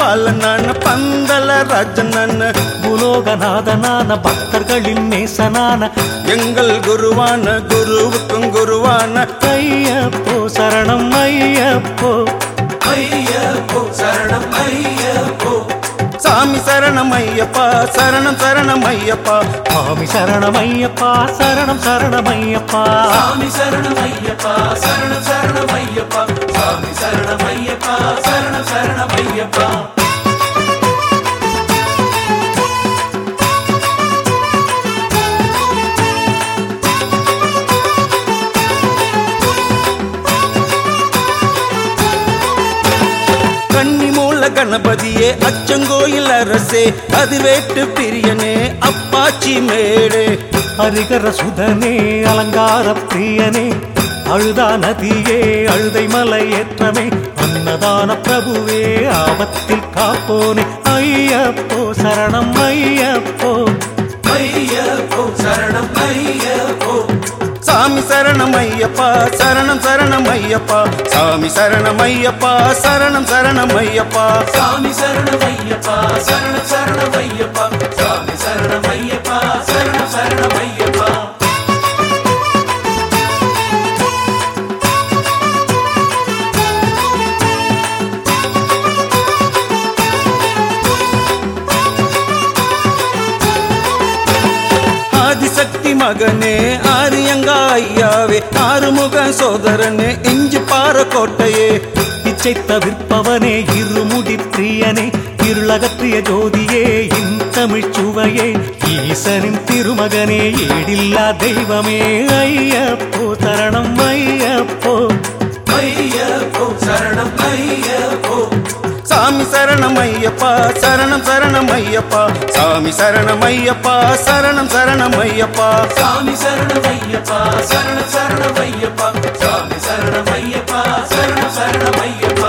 பாலனான பந்தல ராஜனான புலோகநாதனான பக்தர்களின் நேசனான எங்கள் குருவான குருவுக்கும் குருவான ஐயப்போ சரணம் ஐயப்போ ஐயப்போ சரணம் ஐயப்போ சாமி சரணம் ஐயப்பா சரணம் சரணம் ஐயப்பா சுவாமி சரணம் ஐயப்பா சரணம் சரணம் ஐயப்பா சாமி சரணம் ஐயப்பா சரணம் சரணம் ஐயப்பா சாமி சரணம் ஐயப்பா சரணம் சரணம் ஐயப்பா கன்னிமூல கணபதியே அச்சங்கோயில் அரசே அதிவேட்டு பிரியனே அப்பாச்சி மேடே ஹரிகர சுதனே அலங்கார பிரியனே அழுதா நதியே அழுதை மலை ஏற்றமே அன்னதான பிரபுவே ஆபத்தில் காப்போனே ஐயப்போ சரணம் ஐயப்போ ஐயப்போ சரணம் ஐயப்போ சாமி சரணம் ஐயப்பா சரணம் சரணம் ஐயப்பா சாமி சரணம் ஐயப்பா சரணம் சரணம் ஐயப்பா சாமி சரணம் ஐயப்பா சரணம் சரணம் ஐயப்பா சாமி சரணம் ஐயப்பா சரணம் சரணம் ஐயப்பா ஆதிசக்தி மகனே ஆரியங்கா ஐயாவே ஆறுமுக சோதரனே இஞ்சி பாற கோட்டையே இச்சை தவிர்ப்பவனே இருமுடி பிரியனே இருளகற்றிய ஜோதியே இன் தமிழ் சுவையே ஈசனின் திருமகனே ஏடில்லா தெய்வமே ஐயப்போ சரணம் ஐயப்போ ஐயப்போ சரணம் ஐயப்போ சாமி சரணம் ஐயப்பா சரணம் சரணம் ஐயப்பா சாமி சரணம் ஐயப்பா சரணம் சரணம் ஐயப்பா சாமி சரணம் ஐயப்பா சரணம் சரணம் ஐயப்பா சாமி சரணம் ஐயப்பா சரணம் சரணம் ஐயப்பா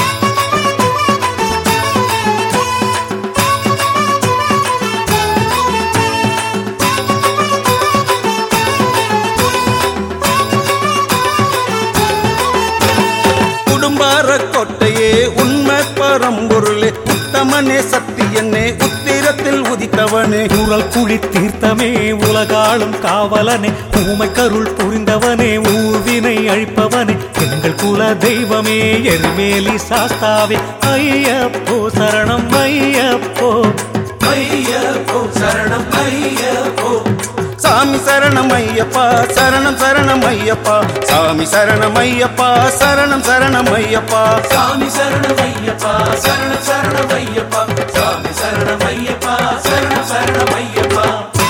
குடும்பார கோட்டையே உண்மை பரம்பொருளே உத்தமனே சத்தியனே உத்திரத்தில் உதித்தவனே குரல் குழி தீர்த்தமே உலகாளும் காவலனே ஊமை கருள் புரிந்தவனே ஊர்வினை அழிப்பவனே எங்கள் குல தெய்வமே எருமேலி சாஸ்தாவே ஐயப்போ சரணம் ஐயப்போ ஐயப்போ சரணம் ஐயப்போ சாமி சரணம் ஐயப்பா சரணம் சரணம் ஐயப்பா சாமி சரணம் ஐயப்பா சரணம் சரணம் ஐயப்பா சாமி சரணம் ஐயப்பா சரணம் சரணம் ஐயப்பா சாமி சரணம் ஐயப்பா சரணம் சரணம் ஐயப்பா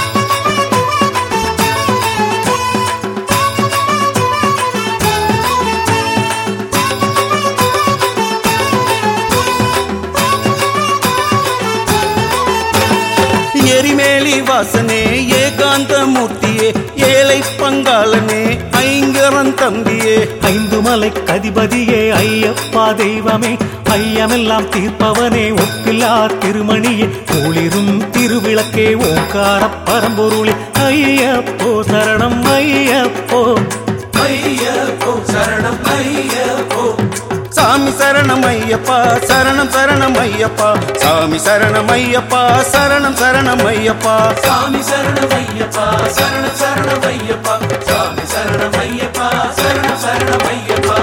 எரிமேலி வாசனே ஏகாந்த மூர்த்தியே ஏழை பங்காளனே ஐங்கரன் தம்பியே ஐந்து மலை கதிபதியே ஐயப்பா தெய்வமே ஐயமெல்லாம் தீர்ப்பவனே ஒப்பில்லா திருமணியே ஒளிரும் திருவிளக்கே ஓங்கார பரம்பொருளே ஐயப்போ சரணம் ஐயப்போ ஐயப்போ சரணம் ஐயப்போ சாமி சரணம் ஐயப்பா சரணம் சரணம் ஐயப்பா சாமி சரணம் ஐயப்பா சரணம் சரணம் ஐயப்பா சாமி சரணம் ஐயப்பா சரணம் சரணம் ஐயப்பா சாமி சரணம் ஐயப்பா சரணம் சரணம் ஐயப்பா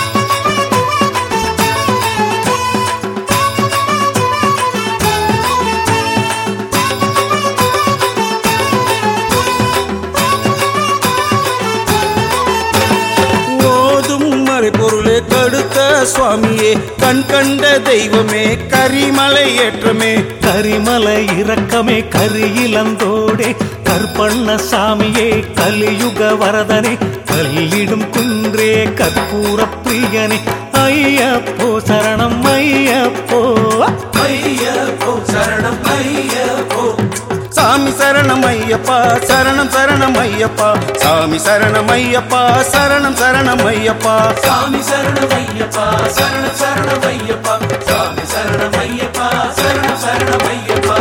ஓதும் மறைபொருளே கடுத்த சுவாமியே கண் கண்ட தெய்வமே கரிமலை ஏற்றமே கரிமலை இரக்கமே கரியிலந்தோடே கற்பண்ண சாமியே கலியுக வரதனே கல்லிடும் குன்றே கற்பூர பிரியனே ஐயப்போ சரணம் ஐயப்போ ஐயப்போ சரணம் ஐயப்போ சாமி சரணம் ஐயப்பா சரணம் சரணம் ஐயப்பா சாமி சரணம் ஐயப்பா சரணம் சரணம் ஐயப்பா சாமி சரணம் ஐயப்பா சரணம் சரணம் ஐயப்பா சாமி சரணம் ஐயப்பா சரணம் சரணம் ஐயப்பா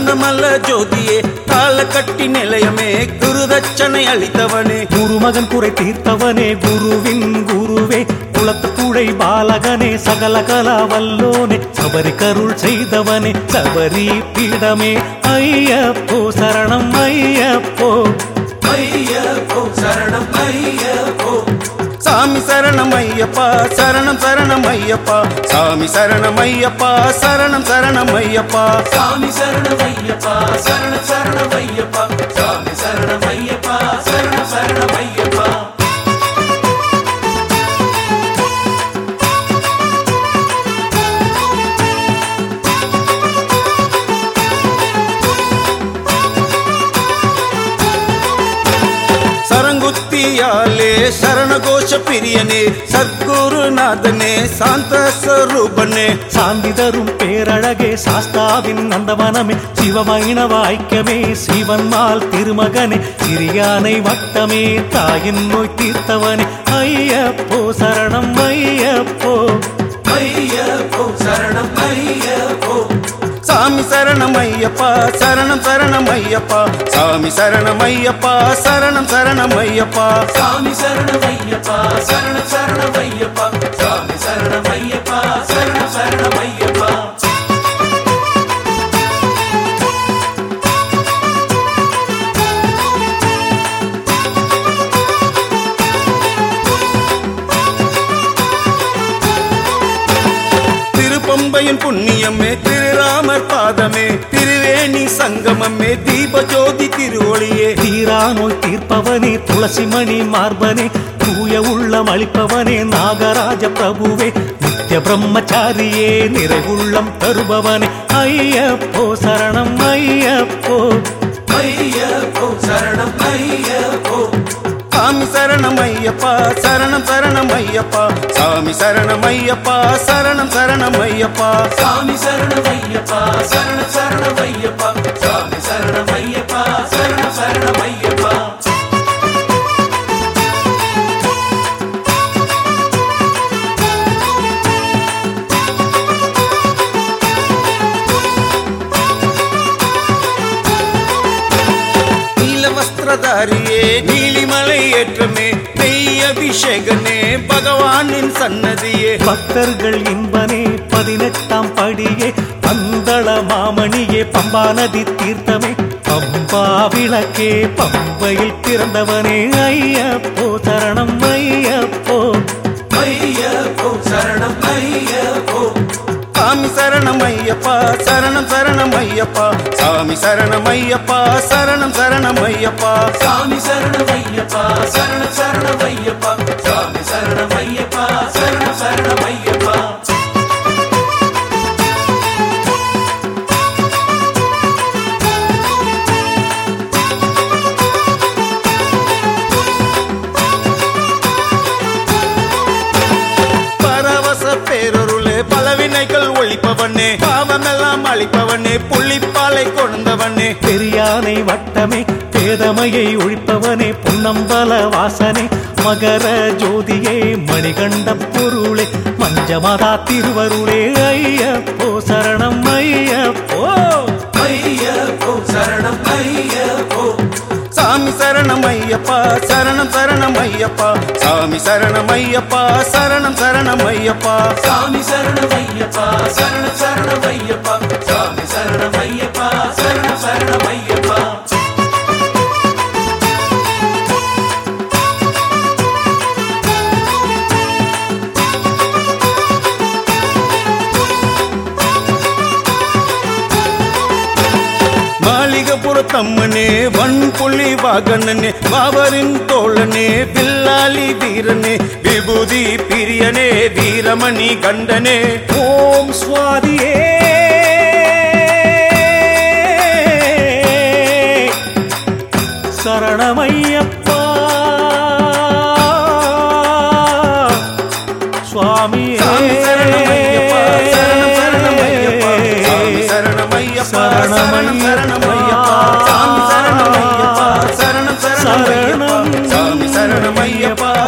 காரணமல்ல ஜோதியே கால கட்டி நிலையமே குருதட்சணை அளித்தவனே குருமகன் குறை தீர்த்தவனே குருவின் குருவே குளத்து கூடை பாலகனே சகல கலா வல்லோனே சபரி கருள் செய்தவனே சபரி பீடமே ஐயப்போ சரணம் ஐயப்போ ஐயப்போ சரணம் ஐயப்போ சாமி சரணம் ஐயப்பா சரணம் சரணம் ஐயப்பா சாமி சரணம் ஐயப்பா சரணம் சரணம் ஐயப்பா சாமி சரணம் ஐயப்பா சரணம் சரணம் ஐயப்பா சாமி சரணம் ஐயப்பா சரணம் சரணம் ஐயப்பா சரங்குத்தியாலே சரணகோஷ பிரியனே சத்குருநாதனே சாந்த ஸ்வரூபனே சாந்தி தரும் பேரழகே சாஸ்தாவின் நந்தவனமே சிவமைணவ ஐக்கியமே சிவன்மால் திருமகனே சிறியானை வட்டமே தாயின் நோய் தீர்த்தவனே ஐயப்போ சரணம் ஐயப்போ ஐயப்போ சரணம் ஐயப்போ சாமி சரணம் ஐயப்பா சரணம் சரணம் ஐயப்பா சாமி சரணம் ஐயப்பா சரணம் சரணம் ஐயப்பா சாமி சரணம் ஐயப்பா சரணம் சரணம் ஐயப்பா சாமி சரணம் ஐயப்பா சரணம் சரணம் ஐயப்பா திருப்பம்பையின் புண்ணியமே திருராமர் பாதமே திருவேணி சங்கமமே தீபஜோதி திருவொளியே தீரா நோய் தீர்ப்பவனே துளசிமணி மார்பனே தூய உள்ளம் அளிப்பவனே நாகராஜ பிரபுவே நித்ய பிரம்மச்சாரியே நிறைவுள்ளம் தருபவனே ஐயப்போ சரணம் ஐயப்போ ஐயப்போ சரணம் ஐயப்போ சாமி சரணம் ஐயப்பா சரணம் சரணம் ஐயப்பா சாமி சரணம் ஐயப்பா சரணம் சரணம் ஐயப்பா சாமி சரணம் ஐயப்பா சரணம் சரணம் ஐயப்பா சாமி சரணம் ஐயப்பா சரணம் சரணம் ஐயப்பா நீல வஸ்திரதாரியே நீலிமலை ஏற்றமே நெய் அபிஷேகனே பகவானின் சன்னதியே பக்தர்கள் இன்பனே பதினெட்டாம் படியே பந்தள மாமணியே பம்பா நதி தீர்த்தமே பம்பா விளக்கே பம்பையில் பிறந்தவனே ஐயப்போ சரணம் ஐயப்போ ஐயப்போ சரணம் ஐயப்போ சாமி சரணம் ஐயப்பா சரணம் சரணம் ஐயப்பா சாமி சரணம் ஐயப்பா சரணம் சரணம் ஐயப்பா சாமி சரணம் ஐயப்பா சரணம் சரணம் ஐயப்பா சாமி சரணம் ஐயப்பா சரணம் சரணம் ஐயப்பா பரவச பேரொருளே பலவினைகள் ஒழிப்பவனே பாவமெல்லாம் அழிப்பவனே புள்ளிப்பாலை கொண்டவனே பெரியானை வட்டமே பேதமையை ஒழிப்பவனே பொன்னம்பல வாசனே மகர ஜோதியே மணிகண்ட பொருளே மஞ்சமதா திருவருளே ஐயப்போ சரணம் ஐயப்போ ஐயப்போ சரணம் ஐயப்போ சாமி சரணம் ஐயப்பா சரணம் சரணம் ஐயப்பா சாமி சரணம் ஐயப்பா சரணம் சரணம் ஐயப்பா சாமி சரணம் ஐயப்பா சரணம் சரணம் ஐயப்பா சாமி சரணம் ஐயப்பா சரணம் சரணம் ஐயப்பா மாளிகப்புறத்தம்மனே வன்புள்ளி வாகனனே பாவரின் தோழனே வில்லாளி வீரனே விபூதி பிரியனே வீரமணி கண்டனே ஓம் சுவாதியே சரணமையப்பா சுவாமியே சாமி சரணமையப்பா சரணம் சரணமையப்பா சாமி சரணமையப்பா சரணம் சரணமையப்பா சாமி சரணமையப்பா சரணம் சரணமையப்பா சாமி சரணமையப்பா